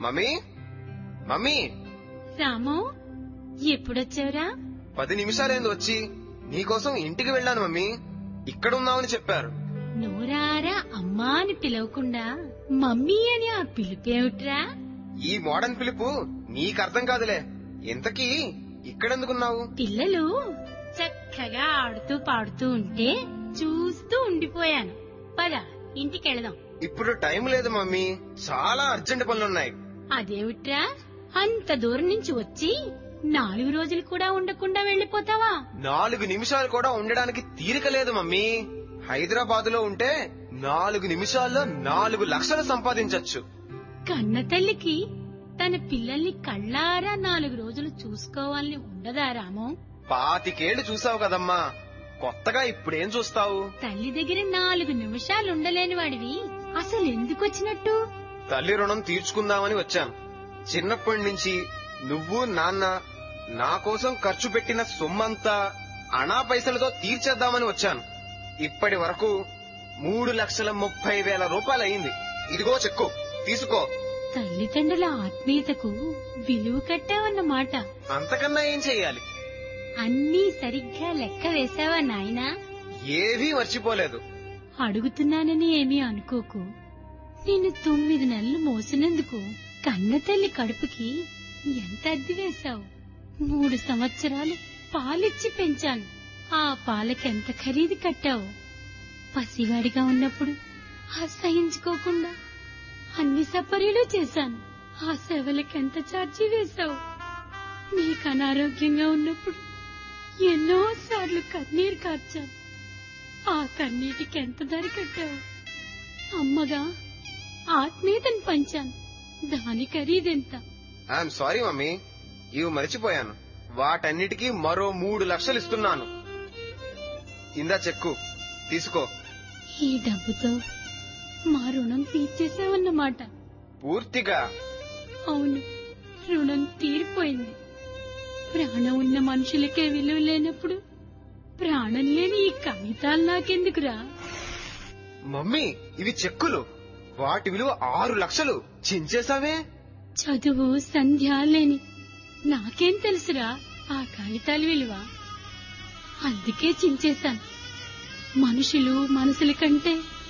mummy mummy రాము ఎప్పుడొచ్చావురా పది నిమిషాలేంది వచ్చి నీకోసం ఇంటికి వెళ్ళాను మమ్మీ ఇక్కడ ఉన్నావని చెప్పారు నోరారా అమ్మా అని పిలవకుండా మమ్మీ అని ఆ పిలుపేమిట్రా ఈ మోడర్న్ పిలుపు నీకు అర్థం కాదులే ఇంతకీ ఇక్కడెందుకున్నావు పిల్లలు చక్కగా ఆడుతూ పాడుతూ ఉంటే చూస్తూ ఉండిపోయాను పద ఇంటికెళదాం ఇప్పుడు టైం లేదు మమ్మీ చాలా అర్జెంట్ పనులున్నాయి అదేమిట్రా అంత దూరం నుంచి వచ్చి నాలుగు రోజులు కూడా ఉండకుండా వెళ్ళిపోతావా నాలుగు నిమిషాలు కూడా ఉండడానికి తీరిక లేదు మమ్మీ హైదరాబాద్ లో ఉంటే నాలుగు నిమిషాల్లో నాలుగు లక్షలు సంపాదించొచ్చు కన్న తల్లికి తన పిల్లల్ని కళ్ళారా నాలుగు రోజులు చూసుకోవాలని ఉండదా రామో పాతికేళ్లు చూసావు కదమ్మా కొత్తగా ఇప్పుడేం చూస్తావు తల్లి దగ్గర నాలుగు నిమిషాలు ఉండలేని వాడివి అసలు ఎందుకు వచ్చినట్టు తల్లి రుణం తీర్చుకుందామని వచ్చాను చిన్నప్పటి నుంచి నువ్వు నాన్న నా కోసం ఖర్చు పెట్టిన సొమ్మంతా అనా పైసలతో తీర్చేద్దామని వచ్చాను ఇప్పటి వరకు మూడు లక్షల ముప్పై వేల రూపాయలు అయింది ఇదిగో చెక్కు తీసుకో తల్లిదండ్రుల ఆత్మీయతకు విలువ కట్టావన్నమాట అంతకన్నా ఏం చెయ్యాలి అన్నీ సరిగ్గా లెక్క వేశావా నాయనా ఏవీ మర్చిపోలేదు అడుగుతున్నానని ఏమీ అనుకోకు నిన్ను తొమ్మిది నెలలు మోసినందుకు కన్న తల్లి కడుపుకి ఎంత అద్దె వేశావు మూడు సంవత్సరాలు పాలిచ్చి పెంచాను ఆ పాలకెంత ఖరీదు కట్టావు పసివాడిగా ఉన్నప్పుడు అసహించుకోకుండా అన్ని సపర్యలు చేశాను ఆ సేవలకెంత ఛార్జీ వేశావు నీకు అనారోగ్యంగా ఉన్నప్పుడు ఎన్నో సార్లు కన్నీరు కార్చాను ఆ కన్నీటికి ఎంత ధర కట్టావు అమ్మగా ఆత్మీయతను పంచాను దాని ఖరీదెంత ఐఎమ్ సారీ మమ్మీ ఇవి మర్చిపోయాను వాటన్నిటికీ మరో మూడు లక్షలు ఇస్తున్నాను ఇందా చెక్కు తీసుకో ఈ డబ్బుతో మా రుణం తీర్చేసావన్నమాట పూర్తిగా అవును రుణం తీరిపోయింది ప్రాణం ఉన్న మనుషులకే విలువ లేనప్పుడు ప్రాణం లేని ఈ కాగితాలు నాకెందుకురా మమ్మీ ఇవి చెక్కులు వాటి విలువ ఆరు లక్షలు చించేశావే చదువు సంధ్య లేని నాకేం తెలుసురా ఆ కాగితాల విలువ అందుకే చించేశాను మనుషులు మనసుల కంటే